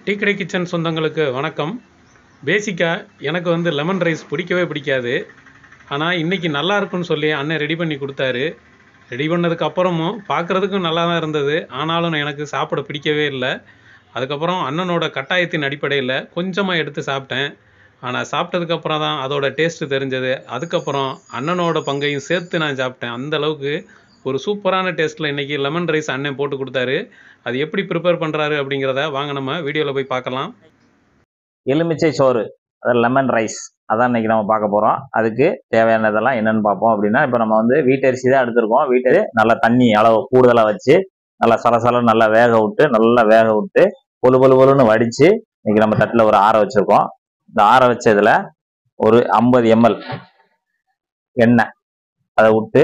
tea கடை kitchen சொந்தங்களுக்கு வணக்கம் பேசிக்காக எனக்கு வந்து லெமன் ரைஸ் பிடிக்கவே பிடிக்காது ஆனால் இன்றைக்கி நல்லா இருக்குன்னு சொல்லி அண்ணன் ரெடி பண்ணி கொடுத்தாரு ரெடி பண்ணதுக்கு அப்புறமும் பார்க்குறதுக்கும் நல்லா தான் இருந்தது ஆனாலும் எனக்கு சாப்பிட பிடிக்கவே இல்லை அதுக்கப்புறம் அண்ணனோட கட்டாயத்தின் அடிப்படையில் கொஞ்சமாக எடுத்து சாப்பிட்டேன் ஆனால் சாப்பிட்டதுக்கப்புறம் தான் அதோட டேஸ்ட்டு தெரிஞ்சது அதுக்கப்புறம் அண்ணனோட பங்கையும் சேர்த்து நான் சாப்பிட்டேன் அந்த அளவுக்கு ஒரு சூப்பரான டேஸ்ட்டில் இன்றைக்கி லெமன் ரைஸ் அண்ணன் போட்டு கொடுத்தாரு அது எப்படி ப்ரிப்பேர் பண்ணுறாரு அப்படிங்கிறத வாங்க நம்ம வீடியோவில் போய் பார்க்கலாம் எலுமிச்சை சோறு அதாவது லெமன் ரைஸ் அதான் இன்னைக்கு நம்ம பார்க்க போகிறோம் அதுக்கு தேவையானதெல்லாம் என்னென்னு பார்ப்போம் அப்படின்னா இப்போ நம்ம வந்து வீட்டரிசி தான் எடுத்திருக்கோம் வீட்டு நல்லா தண்ணி அளவு கூடுதலாக வச்சு நல்லா சலசலம் நல்லா வேக விட்டு நல்லா வேக விட்டு பொழு பொழு பொழுன்னு வடித்து இன்னைக்கு நம்ம தட்டில் ஒரு ஆற வச்சுருக்கோம் இந்த ஆற வச்சதில் ஒரு ஐம்பது எம்எல் எண்ணெய் அதை விட்டு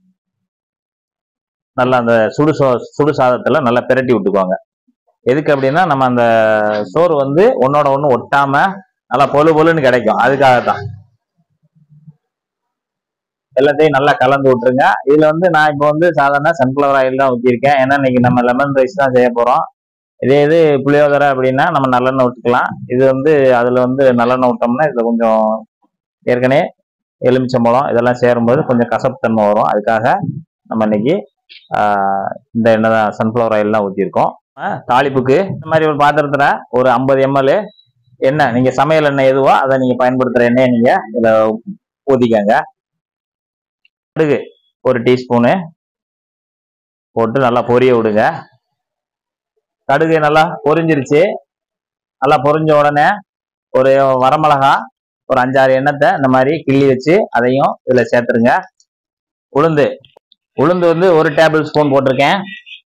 நல்லா அந்த சுடு சோ சுடு சாதத்தில் நல்லா பிரட்டி விட்டுக்குவாங்க எதுக்கு அப்படின்னா நம்ம அந்த சோறு வந்து ஒன்னோட ஒன்று ஒட்டாம நல்லா பொழு பொழுன்னு கிடைக்கும் அதுக்காக தான் எல்லாத்தையும் நல்லா கலந்து விட்டுருங்க இதுல வந்து நான் இப்போ வந்து சாதாரண சன்ஃப்ளவர் ஆயில் தான் ஊற்றிருக்கேன் ஏன்னா இன்னைக்கு நம்ம லெமன் ரைஸ் தான் செய்ய போறோம் இதே இது புளியோதரை அப்படின்னா நம்ம நல்லெண்ணெய் விட்டுக்கலாம் இது வந்து அதுல வந்து நல்லெண்ணெய் விட்டோம்னா இதுல கொஞ்சம் ஏற்கனவே எலுமிச்சம்பழம் இதெல்லாம் சேரும்போது கொஞ்சம் கசப்புத்தன்மை வரும் அதுக்காக நம்ம இன்னைக்கு ஆஹ், இந்த எண்ணெய் தான் சன்ஃப்ளவர் ஆயில் தான் ஊற்றிருக்கோம் தாளிப்புக்கு இந்த மாதிரி ஒரு பாத்திரத்துல ஒரு ஐம்பது எம்எல் எண்ணெய் நீங்க சமையல் எண்ணெய் எதுவோ அதை நீங்க பயன்படுத்துற எண்ணெயை நீங்க இதுல ஊத்திக்கங்க கடுகு ஒரு டீஸ்பூனு போட்டு நல்லா பொரிய விடுங்க கடுகு நல்லா பொரிஞ்சிருச்சு நல்லா பொரிஞ்ச உடனே ஒரு வரமிளகா ஒரு அஞ்சாறு எண்ணத்தை இந்த மாதிரி கிள்ளி வச்சு அதையும் இதுல சேர்த்துருங்க உளுந்து உளுந்து வந்து ஒரு டேபிள் ஸ்பூன் போட்டிருக்கேன்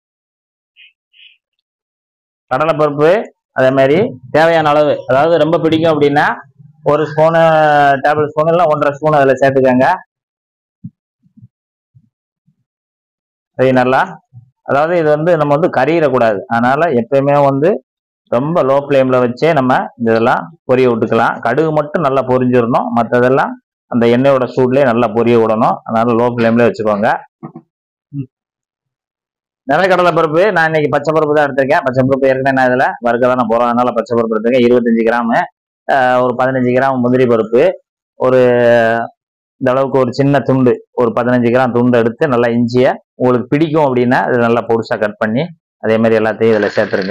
கடலைப்பருப்பு அதே மாதிரி தேவையான அளவு அதாவது ரொம்ப பிடிக்கும் அப்படின்னா ஒரு ஸ்பூனு டேபிள் ஸ்பூன் இல்லை ஒன்றரை ஸ்பூன் அதில் சேர்த்துக்கோங்க அதை நல்லா அதாவது இது வந்து நம்ம வந்து கறியிடக்கூடாது அதனால எப்பயுமே வந்து ரொம்ப லோ ஃப்ளேமில் வச்சே நம்ம இந்த இதெல்லாம் பொரிய விட்டுக்கலாம் கடுகு மட்டும் நல்லா பொரிஞ்சிடணும் மற்றதெல்லாம் அந்த எண்ணெயோட சூட்லேயே நல்லா பொரிய விடணும் அதனால லோ ஃப்ளேம்லேயே வச்சுக்கோங்க நிலக்கடலை பருப்பு நான் இன்னைக்கு பச்சை பருப்பு தான் எடுத்திருக்கேன் பச்சை பருப்பு ஏற்கனவே நான் இதில் வறுக்க தான் நான் போகிறேன் அதனால பச்சை பருப்பு எடுத்திருக்கேன் இருபத்தஞ்சி கிராமு ஆஹ் ஒரு பதினஞ்சு கிராம் முந்திரி பருப்பு ஒரு இந்த அளவுக்கு ஒரு சின்ன துண்டு ஒரு பதினஞ்சு கிராம் துண்டு எடுத்து நல்லா இஞ்சியை உங்களுக்கு பிடிக்கும் அப்படின்னா இது நல்லா பொடுசாக கட் பண்ணி அதே மாதிரி எல்லாத்தையும் இதில் சேர்த்துருங்க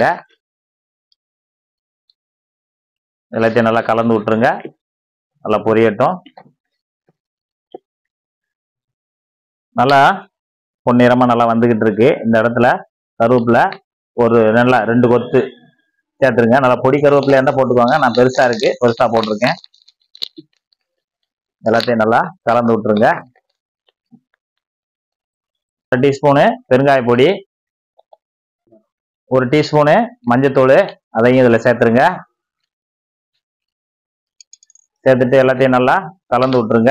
எல்லாத்தையும் நல்லா கலந்து விட்டுருங்க நல்லா பொரியட்டும் நல்லா பொன்னிறமாக நல்லா வந்துகிட்டு இருக்கு இந்த இடத்துல கருவேப்பிலை ஒரு நல்லா ரெண்டு கொத்து சேர்த்துருங்க நல்லா பொடி கருவேப்பிலையா இருந்தால் போட்டுக்கோங்க நான் பெருசா இருக்கு பெருசா போட்டிருக்கேன் எல்லாத்தையும் நல்லா கலந்து விட்டுருங்க ஒரு டீஸ்பூனு பெருங்காய பொடி ஒரு டீஸ்பூனு மஞ்சத்தூள் அதையும் இதில் சேர்த்துருங்க சேர்த்துட்டு எல்லாத்தையும் நல்லா கலந்து விட்டுருங்க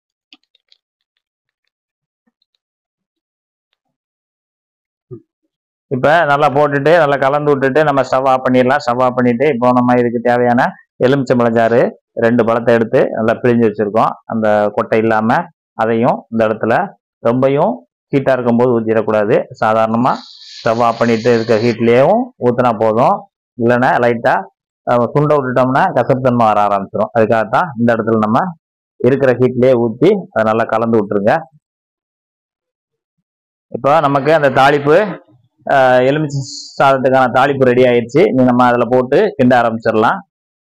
இப்போ நல்லா போட்டுட்டு நல்லா கலந்து விட்டுட்டு நம்ம ஸ்டவ் ஆஃப் பண்ணிடலாம் ஸ்டவ் ஆஃப் பண்ணிட்டு இப்போ நம்ம இதுக்கு தேவையான எலுமிச்சம்பழம் சாறு ரெண்டு பழத்தை எடுத்து நல்லா பிழிஞ்சு வச்சிருக்கோம் அந்த கொட்டை இல்லாம அதையும் இந்த இடத்துல ரொம்பையும் ஹீட்டாக இருக்கும்போது ஊற்றிடக்கூடாது சாதாரணமாக ஸ்டவ் ஆஃப் பண்ணிட்டு இருக்க ஹீட்லேயும் ஊற்றினா போதும் இல்லைன்னா லைட்டாக சுண்டை விட்டுட்டோம்னா கசப்புத்தன்மை வர ஆரம்பிச்சிடும் அதுக்காகத்தான் இந்த இடத்துல நம்ம இருக்கிற ஹீட்லேயே ஊற்றி அதை நல்லா கலந்து விட்டுருங்க இப்போ நமக்கு அந்த தாளிப்பு ஆஹ் எலுமிச்சை சாதத்துக்கான தாளிப்பு ரெடி ஆயிடுச்சு நீ நம்ம அதில் போட்டு கிண்ட ஆரம்பிச்சிடலாம்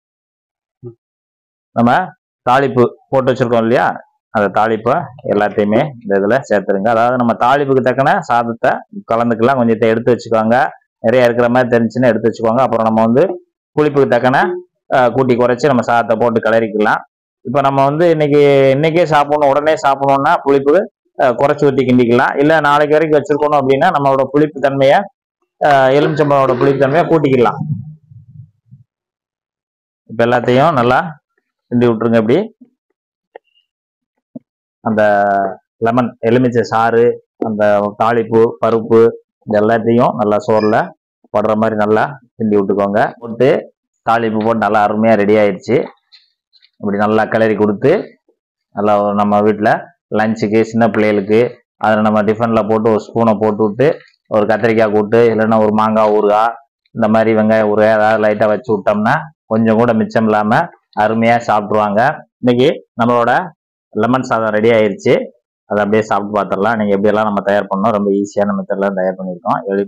நம்ம தாளிப்பு போட்டு வச்சிருக்கோம் இல்லையா அந்த தாளிப்பை எல்லாத்தையுமே இந்த இதில் சேர்த்துருங்க அதாவது நம்ம தாளிப்புக்கு தக்கன சாதத்தை கலந்துக்கலாம் கொஞ்சத்தை எடுத்து வச்சுக்கோங்க நிறைய இருக்கிற மாதிரி தெரிஞ்சுன்னா எடுத்து வச்சுக்கோங்க அப்புறம் நம்ம வந்து புளிப்புக்கு தக்கன ஆஹ் கூட்டி குறைச்சி நம்ம சாதத்தை போட்டு கிளறிக்கலாம் இப்போ நம்ம வந்து இன்னைக்கு இன்னைக்கே சாப்பிடணும் உடனே சாப்பிடணும்னா புளிப்பு ஆஹ் குறைச்சி ஊற்றி கிண்டிக்கலாம் இல்லை நாளைக்கு வரைக்கும் வச்சிருக்கணும் அப்படின்னா நம்மளோட புளிப்பு தன்மையை ஆஹ் எலுமிச்சம்பழோட புளிப்பு தன்மையை கூட்டிக்கலாம் இப்போ எல்லாத்தையும் நல்லா கிண்டி விட்டுருங்க இப்படி அந்த லெமன் எலுமிச்சை சாறு அந்த தாளிப்பு பருப்பு இது எல்லாத்தையும் நல்லா சோறில் படுற மாதிரி நல்லா கிண்டி விட்டுக்கோங்க போட்டு தாளிப்பு போட்டு நல்லா அருமையாக ரெடி ஆயிடுச்சு இப்படி நல்லா கிளறி கொடுத்து நல்லா ஒரு நம்ம வீட்டில் லஞ்சுக்கு சின்ன பிள்ளைகளுக்கு அதில் நம்ம டிஃபனில் போட்டு ஒரு ஸ்பூனை போட்டு விட்டு ஒரு கத்திரிக்காய் கூட்டு இல்லைன்னா ஒரு மாங்காய் ஊறுகாய் இந்த மாதிரி வெங்காய ஊறுகாய் ஏதாவது லைட்டாக வச்சு விட்டோம்னா கொஞ்சம் கூட மிச்சம் இல்லாமல் அருமையாக சாப்பிட்ருவாங்க இன்னைக்கு நம்மளோட லெமன் சாதம் ரெடி ஆயிருச்சு அதை அப்படியே சாப்பிட்டு பார்த்துடலாம் நீங்கள் எப்படியெல்லாம் நம்ம தயார் பண்ணோம் ரொம்ப ஈஸியான மெத்தட்ல தயார் பண்ணியிருக்கோம் எளி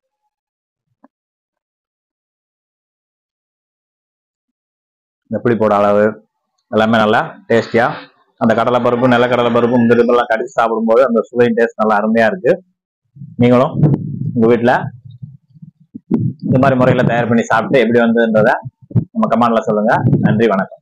இந்த புளிப்போட அளவு எல்லாமே நல்லா டேஸ்டியாக அந்த கடலை பருப்பு நிலக்கடலை பருப்பு முந்திரி பருப்பெல்லாம் கடிச்சு சாப்பிடும்போது அந்த சுவை டேஸ்ட் நல்லா அருமையாக இருக்கு நீங்களும் உங்கள் வீட்டில் இந்த மாதிரி முறையில் தயார் பண்ணி சாப்பிட்டு எப்படி வந்ததுன்றதை நம்ம கமெண்ட்ல சொல்லுங்க நன்றி வணக்கம்